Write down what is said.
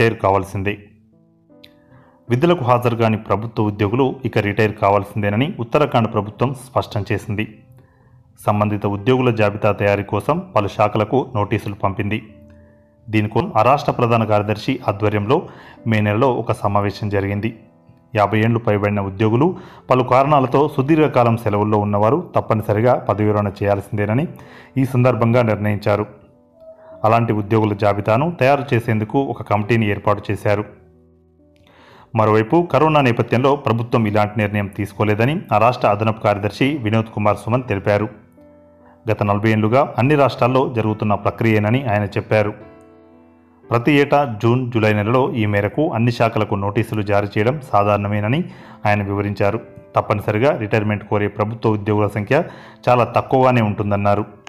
retire కావాల్సిందే విధులకు హాజరు కాని ప్రభుత్వ ఉద్యోగులు ఇక రిటైర్ కావాల్సిందేనని ఉత్తరాఖండ్ ప్రభుత్వం స్పష్టం చేసింది సంబంధిత ఉద్యోగుల జాబితా తయారీ కోసం పలు శాఖలకు నోటీసులు పంపింది దీనికోసం ఆ రాష్ట్ర ప్రధాన కార్యదర్శి ఆధ్వర్యంలో మే నెలలో ఒక సమావేశం జరిగింది యాభై ఏళ్లు పైబడిన ఉద్యోగులు పలు కారణాలతో సుదీర్ఘకాలం సెలవుల్లో ఉన్నవారు తప్పనిసరిగా పదవి విరమణ చేయాల్సిందేనని ఈ సందర్భంగా నిర్ణయించారు అలాంటి ఉద్యోగుల జాబితాను తయారు చేసేందుకు ఒక కమిటీని ఏర్పాటు చేశారు మరోవైపు కరోనా నేపథ్యంలో ప్రభుత్వం ఇలాంటి నిర్ణయం తీసుకోలేదని ఆ రాష్ట్ర అదనపు కార్యదర్శి వినోద్ కుమార్ సుమన్ తెలిపారు గత నలభై ఏళ్లుగా అన్ని రాష్ట్రాల్లో జరుగుతున్న ప్రక్రియేనని ఆయన చెప్పారు ప్రతి ఏటా జూన్ జూలై నెలలో ఈ మేరకు అన్ని శాఖలకు నోటీసులు జారీ చేయడం సాధారణమేనని ఆయన వివరించారు తప్పనిసరిగా రిటైర్మెంట్ కోరే ప్రభుత్వ ఉద్యోగుల సంఖ్య చాలా తక్కువగానే ఉంటుందన్నారు